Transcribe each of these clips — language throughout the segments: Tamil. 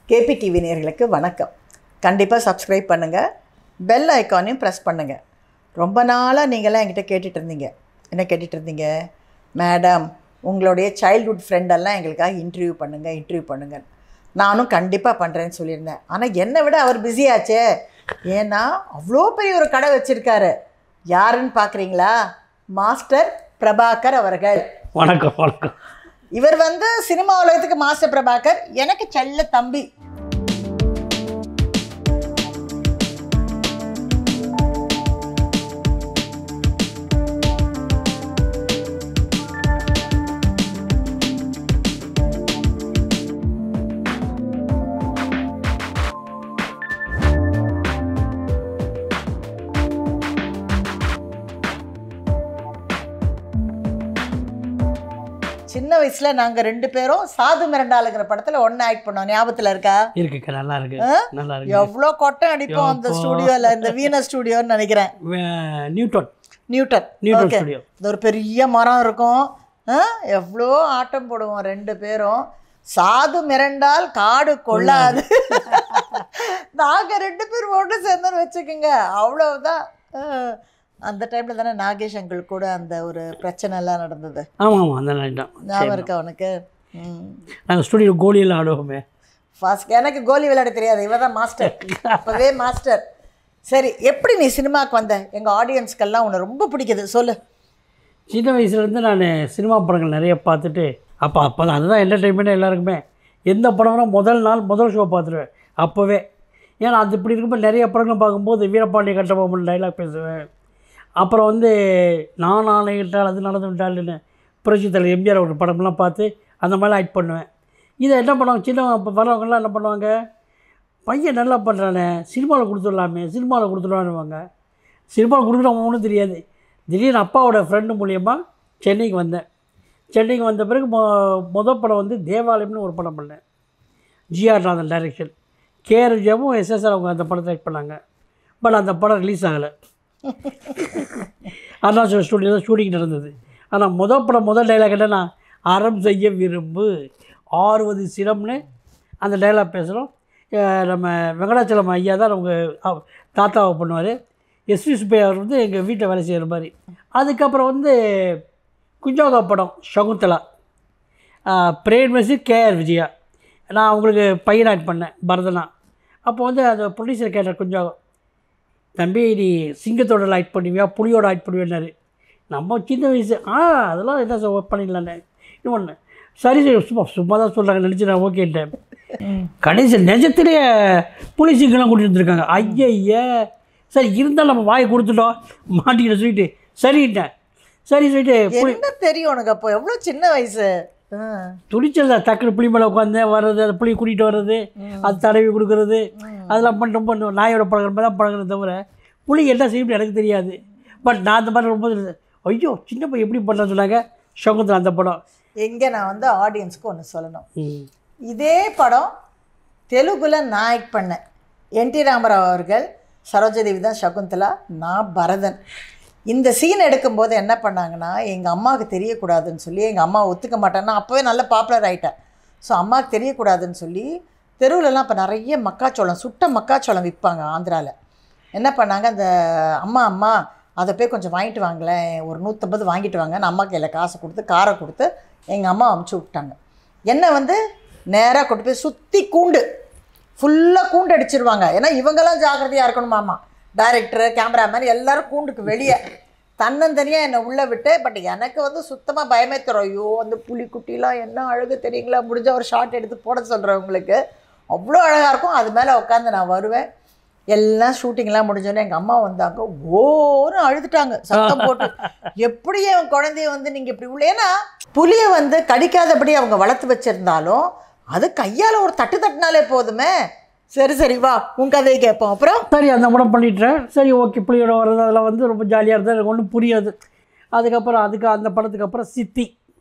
கேபி டிவி நேயர்களுக்கு வணக்கம் கண்டிப்பாக சப்ஸ்கிரைப் பண்ணுங்கள் பெல் ஐக்கானையும் ப்ரெஸ் பண்ணுங்கள் ரொம்ப நாளாக நீங்களாம் என்கிட்ட கேட்டுட்டு இருந்தீங்க என்ன கேட்டுட்டு இருந்தீங்க மேடம் உங்களுடைய சைல்ட்ஹுட் ஃப்ரெண்டெல்லாம் எங்களுக்காக இன்டர்வியூ பண்ணுங்கள் இன்டர்வியூ பண்ணுங்கள் நானும் கண்டிப்பாக பண்ணுறேன்னு சொல்லியிருந்தேன் ஆனால் என்னை விட அவர் பிஸியாச்சே ஏன்னா அவ்வளோ பெரிய ஒரு கடை வச்சுருக்காரு யாருன்னு பார்க்குறீங்களா மாஸ்டர் பிரபாகர் அவர்கள் வணக்கம் வணக்கம் இவர் வந்து சினிமா உலகத்துக்கு மாஸ்டர் பிரபாகர் எனக்கு செல்ல தம்பி சின்ன வயசுல நாங்க ரெண்டு பேரும் சாது மிரண்டாளுங்கிற படத்துல ஒண்ணு ஆக்ட் பண்ணோம் ஞாபகத்துல இருக்கா இருக்குக்கா நல்லா இருக்கு ஆ? நல்லா இருக்கு எவ்வளோ கொட்டை அடிப்போம் அந்த எப்பா. ஸ்டுடியோல இந்த வீண ஸ்டுடியோன்னு நினைக்கிறேன் வே- Newton Newton Newton Okay. Studio இது ஒரு பெரிய மரம் இருக்கும் ஆ? எவ்வளோ ஆட்டம் போடுவோம் ரெண்டு பேரும் சாது மிரண்டால் காடு கொள்ளாது நாங்க ரெண்டு பேரும் ஒன்று சேர்ந்தோன்னு வச்சுக்கோங்க அவ்வளவுதான் ஆ. அந்த டைம்ல தானே நாகேஷ் அங்கிள் கூட அந்த ஒரு பிரச்சனை எல்லாம் நடந்தது ஆமாம் ஆமாம் அந்த நாள் தான் ஞாபகம் இருக்கா உனக்கு ம் நாங்கள் ஸ்டுடியோ கோலியெல்லாம் ஆடுவோமே ஃபாஸ்ட் எனக்கு கோலி விளையாட தெரியாது இவ தான் மாஸ்டர் அப்போவே மாஸ்டர் சரி எப்படி நீ சினிமாவுக்கு வந்த எங்கள் ஆடியன்ஸ்க்கெல்லாம் உன்னை ரொம்ப பிடிக்குது சொல்லு சின்ன வயசுலேருந்து நான் சினிமா படங்கள் நிறைய பார்த்துட்டு அப்போ அப்போ தான் அதுதான் என்டர்டெயின்மெண்ட்டாக எல்லாருக்குமே எந்த படம்னா முதல் நாள் முதல் ஷோ பார்த்துருவேன் அப்போவே ஏன்னா அது இப்படி இருக்கும்போது நிறைய படங்கள் பார்க்கும்போது வீரபாண்டிய கட்டபொம்மன் டைலாக் பேசுவேன் அப்புறம் வந்து நான் ஆணையிட்டால் அது நடந்து விட்டாள்னு புரட்சி தலைவர் எம்ஜிஆர் ஒரு படம்லாம் பார்த்து அந்த மாதிரிலாம் ஆக்ட் பண்ணுவேன் இதை என்ன பண்ணுவாங்க சின்ன இப்போ வரவங்கலாம் என்ன பண்ணுவாங்க பையன் நல்லா பண்ணுறானே சினிமாவில் கொடுத்துடலாமே சினிமாவில் கொடுத்துடலான்னுவாங்க சினிமாவில் கொடுக்குறவங்க ஒன்றும் தெரியாது திடீர்னு அப்பாவோட ஃப்ரெண்டு மூலியமாக சென்னைக்கு வந்தேன் சென்னைக்கு வந்த பிறகு மொ மொதல் படம் வந்து தேவாலயம்னு ஒரு படம் பண்ணேன் ஜிஆர் நாதன் டைரக்ஷன் கேஆர் விஜயாவும் எஸ்எஸ்ஆர் அவங்க அந்த படத்தை ஆக்ட் பண்ணாங்க பட் அந்த படம் ரிலீஸ் ஆகலை அருணாச்சல ஸ்டூடியோ தான் ஷூட்டிங் நடந்தது ஆனால் முதல் படம் முதல் டைலாக் என்னன்னா அறம் செய்ய விரும்பு ஆறுவது சிரம்னு அந்த டைலாக் பேசுகிறோம் நம்ம வெங்கடாச்சலம் ஐயா தான் அவங்க அவ- தாத்தாவை பண்ணுவார் எஸ்வி சுப்பையா அவர் வந்து எங்கள் வீட்டை வேலை செய்கிற மாதிரி அதுக்கப்புறம் வந்து குஞ்சோகா படம் சகுந்தலா பிரேம் மியூசிக் கேஆர் விஜயா நான் அவங்களுக்கு பையன் ஆக்ட் பண்ணேன் பரதனா அப்போ வந்து அந்த ப்ரொடியூசர் கேட்டார் கொஞ்சம் தம்பி நீ சிங்கத்தோட ஆக்ட் பண்ணுவியா புலியோட ஆக்ட் பண்ணுவேன்னாரு நம்ம சின்ன வயசு ஆ அதெல்லாம் என்ன சார் பண்ணிடலான்னு இன்னொன்று சரி சரி சும்மா சும்மா தான் சொல்கிறாங்க நினச்சி நான் ஓகேன்ட்டேன் கடைசி நிஜத்திலேயே புலி சிங்கெல்லாம் கூட்டிட்டு வந்திருக்காங்க ஐயய்ய சரி இருந்தாலும் நம்ம வாயை கொடுத்துட்டோம் மாட்டிக்கிட்ட சொல்லிட்டு சரின்ட்டேன் சரி சொல்லிட்டு புலி என்ன தெரியும் உனக்கு அப்போ எவ்வளோ சின்ன வயசு ஆ. துடிச்சல் தான் டக்குனு புளி மேலே உட்காந்தேன் வர்றது அந்த புளி கூட்டிகிட்டு வர்றது அது தடவி கொடுக்குறது அதெல்லாம் பண்ணி ரொம்ப இந்த நாயோட பழகிற மாதிரி தான் பழகுறத தவிர புளி என்ன செய்யணும் எனக்கு தெரியாது பட் நான் அந்த மாதிரி ரொம்ப ஐயோ சின்ன பையன் எப்படி பண்ணுறேன்னு சொன்னாங்க சகுந்தலா அந்த படம் இங்கே நான் வந்து ஆடியன்ஸ்க்கு ஒன்று சொல்லணும் ம். இதே படம் தெலுங்குல நான் ஆக்ட் பண்ணேன் என் டி ராமராவ் அவர்கள் சரோஜதேவி தான் சகுந்தலா நான் பரதன் இந்த சீன் எடுக்கும்போது என்ன பண்ணாங்கன்னா எங்கள் அம்மாவுக்கு தெரியக்கூடாதுன்னு சொல்லி எங்கள் அம்மா ஒத்துக்க மாட்டேன்னா அப்போவே நல்ல பாப்புலர் ஆகிட்டேன் ஸோ அம்மாவுக்கு தெரியக்கூடாதுன்னு சொல்லி தெருவுலலாம் இப்போ நிறைய மக்காச்சோளம் சுட்ட மக்காச்சோளம் விற்பாங்க ஆந்திராவில் என்ன பண்ணாங்க அந்த அம்மா அம்மா அதை போய் கொஞ்சம் வாங்கிட்டு வாங்களேன் ஒரு நூற்றம்பது வாங்கிட்டு வாங்க நான் அம்மா கையில் காசு கொடுத்து காரை கொடுத்து எங்கள் அம்மா அமுச்சு விட்டாங்க என்னை வந்து நேராக கொண்டு போய் சுற்றி கூண்டு ஃபுல்லாக கூண்டு அடிச்சிருவாங்க ஏன்னா இவங்கெல்லாம் ஜாக்கிரதையாக இருக்கணுமாமா டைரக்டர் கேமராமேன் எல்லாரும் கூண்டுக்கு வெளியே தன்னந்தனியாக என்னை உள்ளே விட்டு பட் எனக்கு வந்து சுத்தமாக பயமே தரும் ஐயோ அந்த புலிக்குட்டிலாம் என்ன அழகு தெரியுங்களா முடிஞ்ச ஒரு ஷார்ட் எடுத்து போட சொல்கிறேன் உங்களுக்கு அவ்வளோ அழகாக இருக்கும் அது மேலே உட்காந்து நான் வருவேன் எல்லாம் ஷூட்டிங்லாம் முடிஞ்சோடனே எங்கள் அம்மா வந்தாங்க ஓன்னு அழுதுட்டாங்க சத்தம் போட்டு எப்படி என் குழந்தைய வந்து நீங்கள் இப்படி உள்ள ஏன்னா புலியை வந்து கடிக்காதபடி அவங்க வளர்த்து வச்சுருந்தாலும் அது கையால் ஒரு தட்டு தட்டினாலே போதுமே சரி சரி வா உன் கதையை கேட்போம் அப்புறம் சரி அந்த படம் பண்ணிட்டேன் சரி ஓகே புளியோட வர்றது அதெல்லாம் வந்து ரொம்ப ஜாலியாக இருந்தது எனக்கு ஒன்றும் புரியாது அதுக்கப்புறம் அதுக்கு அந்த படத்துக்கு அப்புறம் சித்தி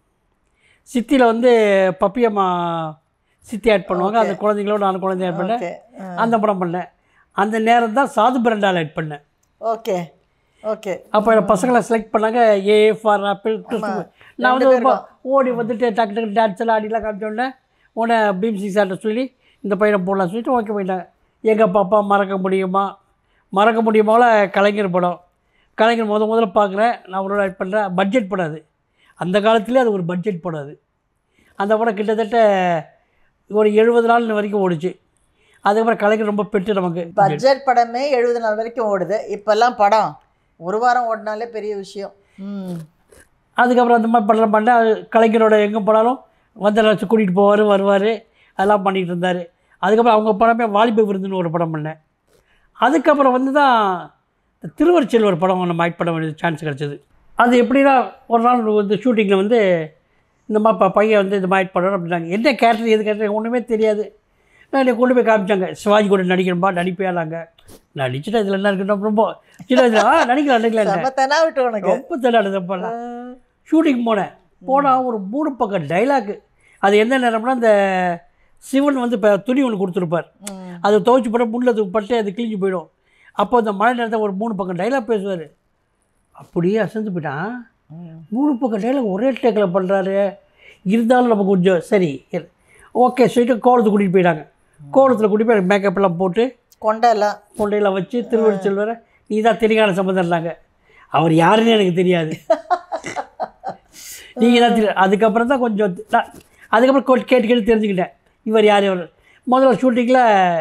சித்தியில் வந்து பப்பியம்மா சித்தி ஆட் பண்ணுவாங்க அந்த குழந்தைங்களோட நான் குழந்தை ஆட் பண்ணேன் ஓகே அந்த படம் பண்ணேன் அந்த நேரம் தான் சாது பிரண்டால் ஆட் பண்ணேன் ஓகே ஓகே அப்போ பசங்களை செலக்ட் பண்ணாங்க ஏ ஃபார் ஆப்பிள் நான் வந்து ரொம்ப ஓடி வந்துட்டு டக்கு டக்கு டான்ஸ் எல்லாம் ஆடிலாம் காமிச்சோடனே உடனே பீம் சிங் சார்ட்ட சொல்லி இந்த பையனை போடலாம் சொல்லிட்டு ஓகே போயிட்டாங்க எங்கள் பாப்பா மறக்க முடியுமா மறக்க முடியுமாவில் கலைஞர் படம் கலைஞர் முத முதல்ல பார்க்குறேன் நான் அவரோட ஆக்ட் பண்ணுறேன் பட்ஜெட் படம் அது அந்த காலத்துலேயே அது ஒரு பட்ஜெட் படம் அது அந்த படம் கிட்டத்தட்ட ஒரு எழுபது நாள் வரைக்கும் ஓடிச்சு அதுக்கப்புறம் கலைஞர் ரொம்ப பெற்று நமக்கு பட்ஜெட் படமே எழுபது நாள் வரைக்கும் ஓடுது இப்போல்லாம் படம் ஒரு வாரம் ஓடினாலே பெரிய விஷயம் ம் அதுக்கப்புறம் அந்த மாதிரி படம் பண்ண கலைஞரோட எங்கே போனாலும் வந்து வச்சு கூட்டிகிட்டு போவார் வருவார் அதெல்லாம் பண்ணிகிட்டு இருந்தார் அதுக்கப்புறம் அவங்க படமே வாலிப விருதுன்னு ஒரு படம் பண்ணேன் அதுக்கப்புறம் வந்து தான் இந்த திருவருச்செல்வர் படம் நம்ம ஆக்ட் பண்ண வேண்டிய சான்ஸ் கிடச்சிது அது எப்படின்னா ஒரு நாள் வந்து ஷூட்டிங்கில் வந்து இந்த மாதிரி ப- பையன் வந்து இந்த மாதிரி ஆக்ட் பண்ணுறோம் அப்படின்னாங்க என்ன கேரக்டர் எது கேரக்டர் ஒன்றுமே தெரியாது நான் என்னை கொண்டு போய் காமிச்சாங்க சிவாஜி கூட நடிக்கிறோம்பா நடிப்பேலாங்க நடிச்சுட்டு இதில் என்ன இருக்குன்னு ரொம்ப சின்ன வயசுல, ஆ நடிக்கலாம் நடிக்கலாம் செம தெனா விட்டு உனக்கு ரொம்ப தடாடுதப்பெல்லாம் ஷூட்டிங் போனேன் போனால் ஒரு மூணு பக்கம் டைலாக்கு அது என்ன நேரம்னா இந்த சிவன் வந்து இப்போ துணி ஒன்று கொடுத்துருப்பார் ம். அது துவைச்சு போட முள்ளது பட்டு அது கிழிஞ்சு போயிடும் அப்போ அந்த மழை நேரத்தில் ஒரு மூணு பக்கம் டைலாக் பேசுவார் அப்படியே அசந்து போயிட்டான் ம். மூணு பக்கம் டைலாக் ஒரே டேக்கில் பண்ணுறாரு இருந்தாலும் நம்ம கொஞ்சம் சரி ஓகே சொல்லிட்டு கோலத்துக்கு கூட்டிகிட்டு போயிட்டாங்க கோலத்தில் கூட்டிட்டு போய் மேக்கப்லாம் போட்டு கொண்டெல்லாம் கொண்டையில் வச்சு திருவள்ளுவர் நீ தான் தெரியாத சம்மந்தம்னாங்க அவர் யாருன்னு எனக்கு தெரியாது நீங்கள் தான் தெரியும் அதுக்கப்புறம் தான் கொஞ்சம் நான் அதுக்கப்புறம் கோ- கேட்டு கேட்டு தெரிஞ்சுக்கிட்டேன் இவர் யார் இவர் முதல்ல ஷூட்டிங்கில்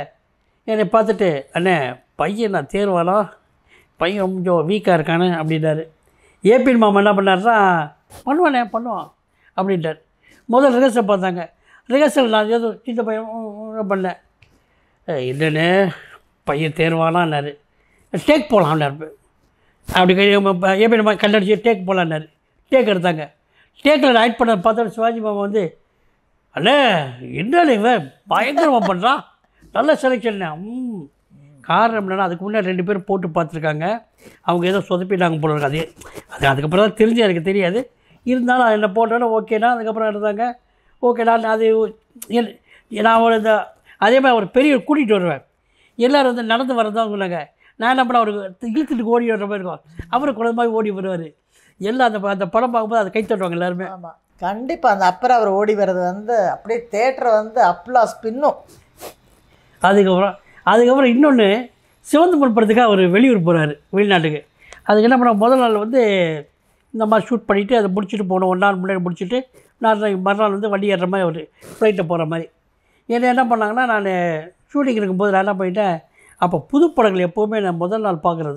என்னை பார்த்துட்டு அண்ணே பையன் நான் தேர்வானா பையன் கொஞ்சம் வீக்காக இருக்கானே அப்படின்னாரு ஏபிஎன் மாமா என்ன பண்ணாருன்னா பண்ணுவானே பண்ணுவான் அப்படின்ட்டார் முதல்ல ரிஹர்சல் பார்த்தாங்க ரிஹர்சல் நான் ஏதோ சின்ன பையன் உம், உம் பண்ணேன் "ஏய், இல்லைண்ணே பையன் தேர்வானான்னாரு டேக் போகலான்னாரு அப்படி எப்படி நம்ம கண்ணடிச்சு டேக் போகலான்னாரு டேக் எடுத்தாங்க டேக்கில் ஆக்ட் பண்ண பார்த்தா சிவாஜி மாமா வந்து அண்ணே என்னண்ணே இவன் பயங்கரமாக பண்ணுறான் நல்ல செலெக்ஷன் ம் காரணம் என்னன்னா அதுக்கு முன்னாடி ரெண்டு பேரும் போட்டு பார்த்துருக்காங்க அவங்க ஏதோ சொதப்பிட்டாங்க போல இருக்கு அது அது அதுக்கப்புறம் தான் தெரிஞ்சு எனக்கு தெரியாது இருந்தாலும் என்ன போட்டோன்னே ஓகேனா அதுக்கப்புறம் இருந்தாங்க ஓகேடா நான் அது என்- நான் ஒரு இந்த அதே மாதிரி ஒரு பெரிய கூட்டிகிட்டு வருவேன் எல்லோரும் வந்து நடந்து வரதான் சொன்னாங்க நான் என்ன பண்ண அவருக்கு இழுத்துட்டு ஓடி வர்ற மாதிரி இருக்கும் அவரு குழந்தை மாதிரி ஓடி வருவார் எல்லாம் அந்த ப- அந்த படம் பார்க்கும்போது அதை கை தட்டுவாங்க எல்லாருமே ஆமாம் கண்டிப்பாக அந்த அப்புறம் அவர் ஓடி வர்றது வந்து அப்படியே தேட்டரை வந்து அப்ளாஸ் பின்னும் அதுக்கப்புறம் அதுக்கப்புறம் இன்னொன்று சிவந்த பொன் படத்துக்காக அவர் வெளியூர் போகிறாரு வெளிநாட்டுக்கு அதுக்கு என்ன பண்ண முதல் நாள் வந்து இந்த மாதிரி ஷூட் பண்ணிவிட்டு அதை முடிச்சுட்டு போகணும் ஒரு நாள் முன்னாடி முடிச்சுட்டு நான் மறுநாள் வந்து வண்டி ஏறுற மாதிரி ஒரு ஃப்ளைட்டில் போகிற மாதிரி என்ன என்ன பண்ணாங்கன்னா நான் ஷூட்டிங் இருக்கும்போது நான் என்ன பண்ணிட்டேன் அப்போ புது படங்கள் எப்போவுமே நான் முதல் நாள் பார்க்குறது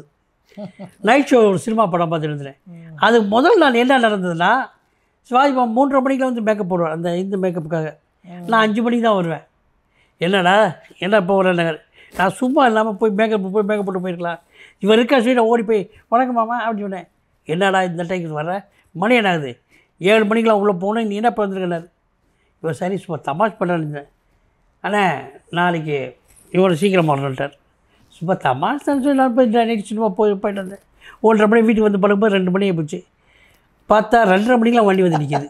நைட் ஷோ ஒரு சினிமா படம் பார்த்துட்டு இருந்தேன் அது முதல் நாள் என்ன நடந்ததுன்னா சிவாஜி மாமா மூன்றரை மணிக்கெலாம் வந்து மேக்கப் போடுவார் அந்த இந்த மேக்கப்புக்காக நான் அஞ்சு மணிக்கு தான் வருவேன் என்னடா என்ன இப்போ ஒரு நகர் நான் சும்மா இல்லாமல் போய் மேக்கப் போய் மேக்கப் போட்டு போயிருக்கலாம் இவர் இருக்கா சொல்லி நான் ஓடி போய் வணக்கம் மாமா அப்படின்னு சொன்னேன் என்னடா இந்த டைமுக்கு வர மணி என்ன ஆகுது ஏழு மணிக்கெலாம் உள்ளே போகணும் நீ என்ன பிறந்திருக்கனார் இவர் சரி சும்மா தமாஷ் பண்ணான்னு அண்ணே நாளைக்கு இவர் சீக்கிரம் வரணுன்ட்டார் சும்மா தமாஷ் தான் சொல்லி நான் போய் நைட் சினிமா போய் போயிட்டு வந்தேன் ஒன்றரை மணி வீட்டுக்கு வந்து படுக்கும்போது ரெண்டு மணி போச்சு பார்த்தா ரெண்டரை மணிக்கெலாம் வண்டி வந்து நிற்கிது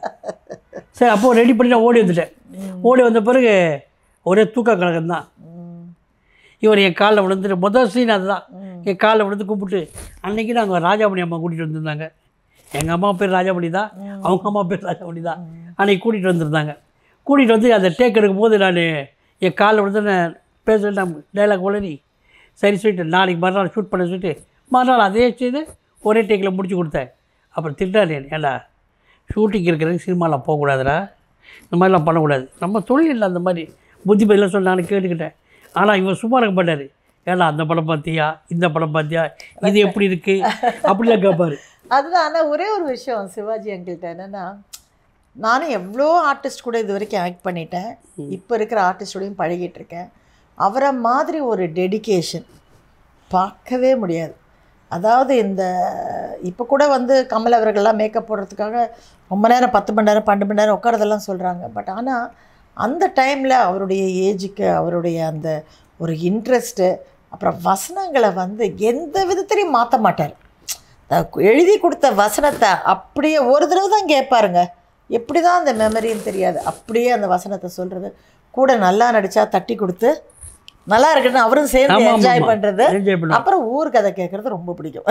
சரி அப்போ ரெடி பண்ணி நான் ஓடி வந்துட்டேன் ஓடி வந்த பிறகு ஒரே தூக்க கழகம் தான் ம். இவர் என் காலில் விழுந்துட்டு முதல் சீன் அதுதான் என் காலில் விழுந்து கூப்பிட்டு அன்றைக்கி நாங்கள் ராஜாமணி அம்மா கூட்டிகிட்டு வந்திருந்தாங்க எங்கள் அம்மா பேர் ராஜாமணி தான் அவங்க அம்மா பேர் ராஜாமணி தான் அன்றைக்கி கூட்டிகிட்டு வந்திருந்தாங்க கூட்டிகிட்டு வந்து அந்த டேக் எடுக்கும்போது நான் என் காலில் விழுந்து நான் பேச நான் டைலாக் உடனே சரி சொல்லிட்டு நாளைக்கு மறுநாள் ஷூட் பண்ண சொல்லிட்டு மறுநாள் அதே செய்து ஒரே டேக்கில் முடிச்சு கொடுத்தேன் அப்புறம் திட்டாரு என்னை, ஏன்டா ஷூட்டிங் இருக்கிறதுக்கு சினிமாவில் போகக்கூடாதுடா இந்த மாதிரிலாம் பண்ணக்கூடாது நம்ம தொழில் இல்லை அந்த மாதிரி புத்தி பதிலாம் சொல்லி நான் கேட்டுக்கிட்டேன் ஆனால் இவர் சும்மா இருக்க மாட்டார் ஏன்னா அந்த படம் பார்த்தியா இந்த படம் பார்த்தியா இது எப்படி இருக்குது அப்படிலாம் கேட்பாரு அதுதான் ஆனால் ஒரே ஒரு விஷயம் சிவாஜி அங்கிள்கிட்ட என்னென்னா நானும் எவ்வளோ ஆர்டிஸ்ட் கூட இது வரைக்கும் ஆக்ட் பண்ணிட்டேன் இப்போ இருக்கிற ஆர்டிஸ்டோடையும் பழகிட்டு இருக்கேன் அவரை மாதிரி ஒரு டெடிகேஷன் பார்க்கவே முடியாது அதாவது இந்த இப்போ கூட வந்து கமல் அவர்கள்லாம் மேக்கப் போடுறதுக்காக ரொம்ப நேரம் பத்து மணி நேரம் பன்னெண்டு மணி நேரம் உட்காரதெல்லாம் சொல்கிறாங்க பட் ஆனால் அந்த டைமில் அவருடைய ஏஜுக்கு அவருடைய அந்த ஒரு இன்ட்ரெஸ்ட்டு அப்புறம் வசனங்களை வந்து எந்த விதத்துலையும் மாற்ற மாட்டார் த- எழுதி கொடுத்த வசனத்தை அப்படியே ஒரு தடவை தான் கேட்பாருங்க எப்படி தான் அந்த மெமரின்னு தெரியாது அப்படியே அந்த வசனத்தை சொல்கிறது கூட நல்லா நடித்தா தட்டி கொடுத்து நல்லா இருக்குன்னு அவரும் சேர்ந்து ஆமா, ஆமா, என்ஜாய் ஆமா. பண்ணுறது என்ஜாய் பண்ணுவோம் அப்புறம் ஊர் கதை கேட்குறது ரொம்ப பிடிக்கும்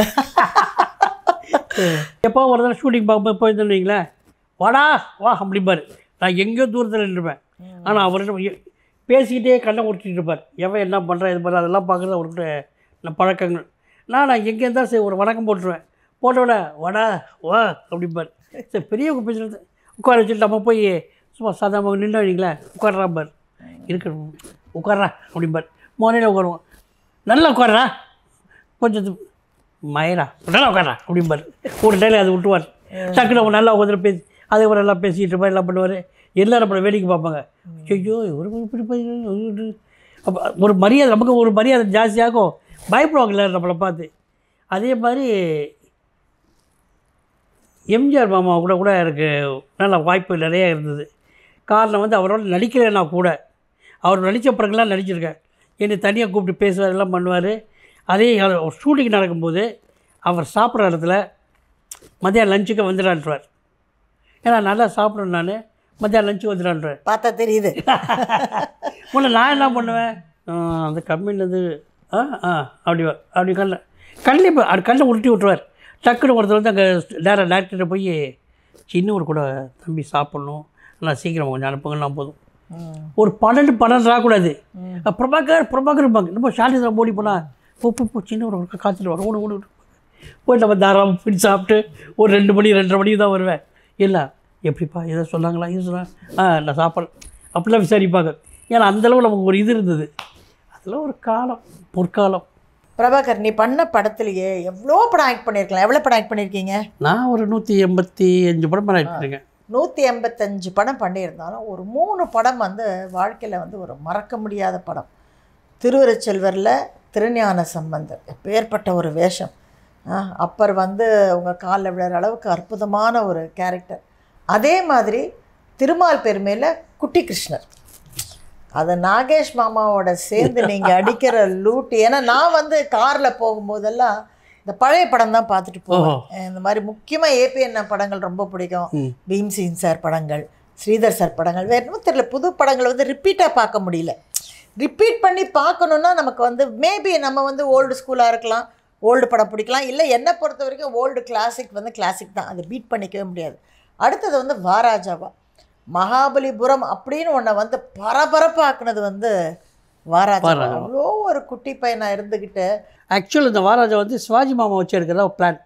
எப்போ ஒரு தடவை ஷூட்டிங் பார்க்க போயிருந்தேன்னு வைங்களேன் வாடா வா அப்படிம்பாரு நான் எங்கேயோ தூரத்தில் நின்றுப்பேன் ஆனால் அவர் என்ன- எ- பேசிக்கிட்டே கண்ணை உருட்டிட்டு இருப்பார் எவன் என்ன பண்ணுறான் இது பண்ணுறான் அதெல்லாம் பார்க்குறது அவர்கிட்ட நான் பழக்கங்கள் நான் நான் எங்கே இருந்தால் சரி ஒரு வணக்கம் போட்டுருவேன் போட்டோட வாடா வா அப்படிம்பார் சரி பெரியவங்க பேசுகிறது உட்கார வச்சுட்டு நம்ம போய் சும்மா சாதாரணமாக நின்று வைங்களேன் உட்கார்றா பார் இருக்கணும் உட்கார்றா அப்படிம்பார் மோனையில் உட்காருவோம் நல்லா உட்கார்றா கொஞ்சம் இது- மயரா நல்லா உட்கார்றா அப்படிம்பார் ஒரு டைல அதை விட்டுவார் டக்குனு அவங்க நல்லா உட்காந்து பேசி அதே மாதிரி எல்லாம் பேசிகிட்டு இருப்பார் எல்லாம் பண்ணுவார் எல்லாரும் நம்மளை வேடிக்கை பார்ப்பாங்க ஐயோ ஒரு இப்படி போய் அப்போ ஒரு மரியாதை நமக்கு ஒரு மரியாதை ஜாஸ்தியாகும் பயப்படுவாங்க எல்லாரும் நம்மளை பார்த்து அதே மாதிரி எம்ஜிஆர் மாமா கூட கூட எனக்கு நல்ல வாய்ப்பு நிறைய இருந்தது காரணம் வந்து அவரோட நடிக்கலைன்னா கூட அவர் நடித்த படங்கள்லாம் நடிச்சிருக்கேன் என்னை தனியாக கூப்பிட்டு பேசுவார் எல்லாம் பண்ணுவார் அதே ஷூட்டிங் நடக்கும்போது அவர் சாப்பிட்ற இடத்துல மதியம் லஞ்சுக்கு வந்துடான்றார் ஏன்னா நல்லா சாப்பிட்றேன் நான் மதியம் லஞ்சுக்கு வந்துடான்றார் பார்த்தா தெரியுது முன்ன நான் என்ன பண்ணுவேன் ஆ, அந்த கம்பெனிலேருந்து ஆ ஆ அப்படி வா- அப்படி கண்ணில் கண்ணில் இப்போ அது கண்ணில் உருட்டி விட்ருவார் டக்குன்னு ஒருத்தர் வந்து அங்கே டேரக்ட் டேரக்டர்கிட்ட போய் சின்ன ஒரு கூட தம்பி சாப்பிட்ணும் நான் சீக்கிரம் கொஞ்சம் அனுப்புங்கன்னா போதும் ம். ஒரு பன்னெண்டு பன்னெண்டு ஆகக்கூடாது பிரபாகர் பிரபாகர் இருப்பாங்க நம்ம ஷாலிதரம் ஓடி போனால் போ போ போ சின்ன ஒரு காய்ச்சல் வரும் ஓடு ஓடு ஓடு. போய் நம்ம தாராளம் பிடி சாப்பிட்டு ஒரு ரெண்டு மணி ரெண்டரை மணிக்கு தான் வருவேன் இல்லை எப்படிப்பா எதை சொன்னாங்களா இது சொன்னாங்க ஆ நான் சாப்பிட்றேன் அப்படிலாம் விசாரிப்பாங்க ஏன்னா அந்தளவு நமக்கு ஒரு இது இருந்தது அதெல்லாம் ஒரு காலம் பொற்காலம் பிரபாகர் நீ பண்ண படத்துலயே எவ்வளோ படம் ஆக்ட் பண்ணியிருக்கலாம் எவ்வளோ படம் ஆக்ட் பண்ணியிருக்கீங்க நான் ஒரு நூற்றி எண்பத்தி அஞ்சு படம் மேலே இருக்கேன் நூற்றி எண்பத்தஞ்சு படம் பண்ணியிருந்தாலும் ஒரு மூணு படம் வந்து வாழ்க்கையில் வந்து ஒரு மறக்க முடியாத படம் திருவருச்செல்வரில் திருஞான சம்பந்தர் எப்பேற்பட்ட ஒரு வேஷம் ஆ, அப்பர் வந்து உங்கள் காலில் விழுற அளவுக்கு அற்புதமான ஒரு கேரக்டர் அதே மாதிரி திருமால் பெருமையில் குட்டி கிருஷ்ணர் அது நாகேஷ் மாமாவோட சேர்ந்து நீங்கள் அடிக்கிற லூட்டு ஏன்னா நான் வந்து காரில் போகும்போதெல்லாம் இந்த பழைய படம் தான் பார்த்துட்டு போவேன் இந்த மாதிரி முக்கியமாக ஏபிஎன் படங்கள் ரொம்ப பிடிக்கும் ம். பீம்சிங் சார் படங்கள் ஸ்ரீதர் சார் படங்கள் வேறு இன்னும் தெரியல புது படங்களை வந்து ரிப்பீட்டாக பார்க்க முடியல ரிப்பீட் பண்ணி பார்க்கணுன்னா நமக்கு வந்து மேபி நம்ம வந்து ஓல்டு ஸ்கூலாக இருக்கலாம் ஓல்டு படம் பிடிக்கலாம் இல்லை என்னை பொறுத்த வரைக்கும் ஓல்டு கிளாசிக் வந்து கிளாசிக் தான் அதை பீட் பண்ணிக்கவே முடியாது அடுத்தது வந்து வாராஜாவா மகாபலிபுரம் அப்படின்னு ஒன்றை வந்து பரபரப்பாக்குனது வந்து வாராஜா வாராஜாவா. அவ்வளோ ஒரு குட்டி பையனாக இருந்துக்கிட்டு ஆக்சுவல் இந்த வாராஜா வந்து சிவாஜி மாமா வச்சு எடுக்கிறதா பிளான்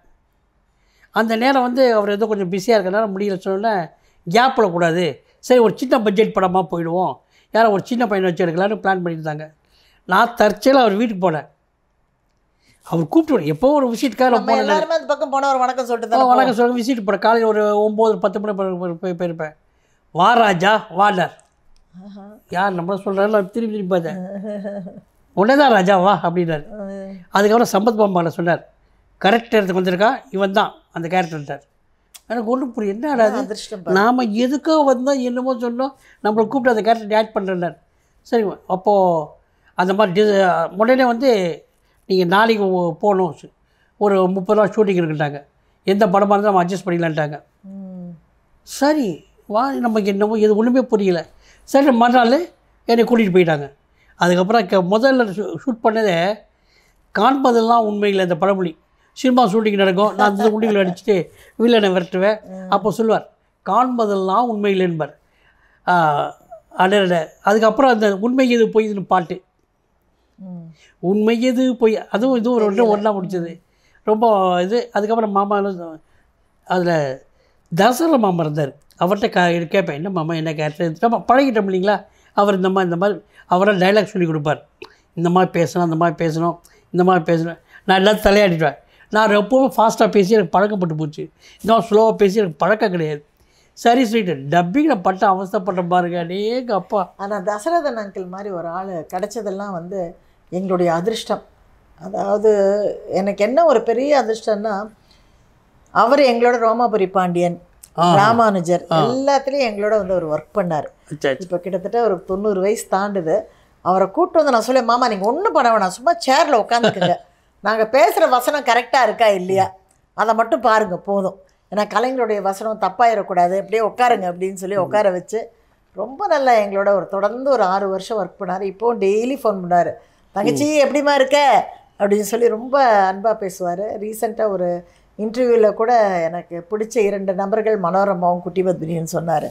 அந்த நேரம் வந்து அவர் ஏதோ கொஞ்சம் பிஸியாக இருக்கிறனால முடியல சொன்னோன்னே கேப் விடக்கூடாது சரி ஒரு சின்ன பட்ஜெட் படமாக போயிடுவோம் யாரோ ஒரு சின்ன பையனை வச்சு எடுக்கலான்னு பிளான் பண்ணியிருந்தாங்க நான் தற்செயலாக அவர் வீட்டுக்கு போனேன் அவர் கூப்பிட்டு எப்போ ஒரு விசிட்டுக்காக நம்ம போனேன் எல்லாருமே அந்த பக்கம் போனால் ஒரு வணக்கம் சொல்லிட்டு ஆ, தானே வணக்கம் சொல்லுங்க விசிட் போகிறேன் காலையில் ஒரு ஒம்பது பத்து மணி போய் போய் போயிருப்பேன் வா ராஜா வாடர் யார் நம்மள சொல்கிறாரு திரும்பி திரும்பி பார்த்தேன் உடனே தான் ராஜா வா அப்படின்னாரு போவோம். அதுக்கப்புறம் சம்பத் பாம்பால சொன்னார் கரெக்ட் இடத்துக்கு வந்திருக்கா இவன் தான் அந்த கேரக்டர்ட்டார் எனக்கு ஒன்றும் புரியும் என்னடா அது அதிர்ஷ்டம் பாரு. நாம் எதுக்கோ வந்தோம் என்னமோ சொன்னோம் நம்மளை கூப்பிட்டு அந்த கேரக்டர் ஆட் பண்ணுறேன்னார் சரி அப்போது அந்த மாதிரி டி உடனே வந்து நீங்கள் நாளைக்கு ஒ- போகணும் ஒரு முப்பது ரூபா ஷூட்டிங் இருக்குட்டாங்க எந்த படமாக இருந்தாலும் நம்ம அட்ஜஸ்ட் பண்ணிக்கலான்ட்டாங்க ம். சரி வா நமக்கு என்னமோ இது ஒன்றுமே புரியல சரி மறுநாள் என்னை கூட்டிகிட்டு போயிட்டாங்க அதுக்கப்புறம் க முதல்ல ஷூ- ஷூட் பண்ணதே காண்பதெல்லாம் உண்மையில் இந்த பழமொழி சினிமா ஷூட்டிங் நடக்கும் நான் அந்த குண்டிகளை அடிச்சுட்டு வில்லனை விரட்டுவேன் அப்போ சொல்லுவார் காண்பதெல்லாம் உண்மையில் என்பார் அடட அதுக்கப்புறம் அந்த உண்மை எது பொய்துன்னு பாட்டு ம். உண்மை எது பொய் அதுவும் இதுவும் ஒரு ஒன்று ஒன்றா முடிச்சது ரொம்ப இது அதுக்கப்புறம் மாமா அதில் தசர மாமா இருந்தார் அவர்கிட்ட கா கேட்பேன் என்ன மாமா என்ன கேரக்டர் நம்ம பழகிட்டோம் இல்லைங்களா அவர் இந்த மாதிரி இந்த மாதிரி அவரை டைலாக் சொல்லி கொடுப்பார் இந்த மாதிரி பேசணும் அந்த மாதிரி பேசணும் இந்த மாதிரி பேசணும் நான் எல்லாத்தையும் தலையாடிடுவேன் நான் எப்போவும் ஃபாஸ்ட்டாக பேசி எனக்கு பழக்கப்பட்டு போச்சு இன்னும் ஸ்லோவாக பேசி எனக்கு பழக்கம் கிடையாது சரி சொல்லிட்டு டப்பிங்கில் பட்ட அவஸ்தைப்பட்ட பாருங்க அடேங்க அப்பா ஆனால் தசரதன் அங்கிள் மாதிரி ஒரு ஆள் கிடைச்சதெல்லாம் வந்து எங்களுடைய அதிர்ஷ்டம் அதாவது எனக்கு என்ன ஒரு பெரிய அதிர்ஷ்டம்னா அவர் எங்களோட ரோமாபுரி பாண்டியன் ராமானுஜர் எல்லாத்துலேயும் எங்களோட வந்து அவர் ஒர்க் பண்ணார் சரி இப்போ கிட்டத்தட்ட ஒரு தொண்ணூறு வயசு தாண்டுது அவரை கூப்பிட்டு வந்து நான் சொல்ல மாமா நீங்கள் ஒன்றும் பண்ண வேணாம் சும்மா சேரில் உட்காந்துக்குங்க நாங்கள் பேசுகிற வசனம் கரெக்டாக இருக்கா இல்லையா அதை மட்டும் பாருங்க போதும் ஏன்னா கலைஞருடைய வசனம் தப்பாயிடக்கூடாது அப்படியே உட்காருங்க அப்படின்னு சொல்லி உட்கார வச்சு ரொம்ப நல்லா எங்களோட ஒரு தொடர்ந்து ஒரு ஆறு வருஷம் ஒர்க் பண்ணார் இப்போவும் டெய்லி ஃபோன் பண்ணார் தங்கச்சி எப்படிம்மா இருக்க அப்படின்னு சொல்லி ரொம்ப அன்பாக பேசுவார் ரீசெண்டாக ஒரு இன்டர்வியூவில் கூட எனக்கு பிடிச்ச இரண்டு நபர்கள் மனோரமாவும் குட்டி பத்மினின்னு சொன்னார்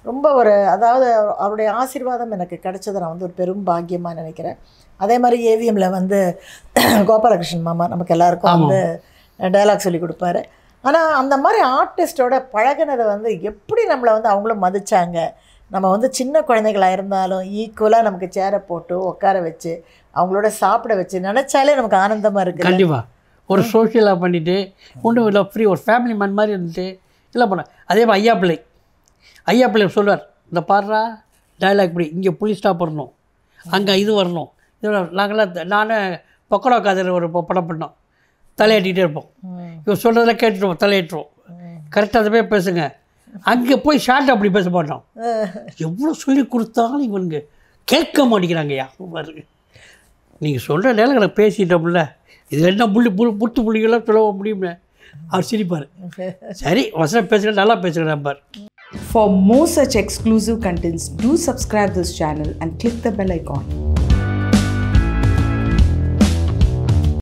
ரொம்ப ஒரு அதாவது அவருடைய ஆசீர்வாதம் எனக்கு கிடைச்சதை நான் வந்து ஒரு பெரும் பாக்கியமாக நினைக்கிறேன் அதே மாதிரி ஏவிஎம்ல வந்து கோபாலகிருஷ்ணன் மாமா நமக்கு எல்லாருக்கும் வந்து டயலாக் சொல்லி கொடுப்பாரு ஆனால் அந்த மாதிரி ஆர்டிஸ்டோட பழகுனதை வந்து எப்படி நம்மளை வந்து அவங்களும் மதிச்சாங்க நம்ம வந்து சின்ன குழந்தைகளா இருந்தாலும் ஈக்குவலாக நமக்கு சேரை போட்டு உட்கார வச்சு அவங்களோட சாப்பிட வச்சு நினச்சாலே நமக்கு ஆனந்தமாக இருக்குது கண்டிப்பாக ஒரு சோஷியலாக பண்ணிவிட்டு ஒன்றும் இல்லை ஃப்ரீ ஒரு ஃபேமிலி மேன் மாதிரி இருந்துட்டு இல்லை பண்ண அதே மாதிரி ஐயா பிள்ளை ஐயா பிள்ளை சொல்லுவார் இந்த பாடுறா டயலாக் இப்படி இங்கே புளி ஸ்டாப் வரணும் அங்கே இது வரணும் இது வரணும். நாங்களாம் த- நானே பக்கோடா காதல் ஒரு ப- படம் பண்ணோம் தலையாட்டிகிட்டே இருப்போம் இவர் சொல்கிறதெல்லாம் கேட்டுருவோம் தலையிட்டுருவோம் கரெக்டாக அதை போய் பேசுங்க அங்கே போய் ஷார்ட் அப்படி பேச மாட்டோம் எவ்வளோ சொல்லி கொடுத்தாலும் இவனுங்க கேட்க மாட்டேங்கிறாங்கய்யா பாருங்க நீங்கள் சொல்கிற நேரம் எனக்கு பேசிட்டோம்ல இது என்ன புள்ளி புல் புட்டு புள்ளிகளாம் சொல்ல முடியும்னு அவர் சிரிப்பார் சரி வசனம் பேசுகிறேன் நல்லா பேசுகிறேன் பார் For more such exclusive contents, do subscribe this channel and click the bell icon.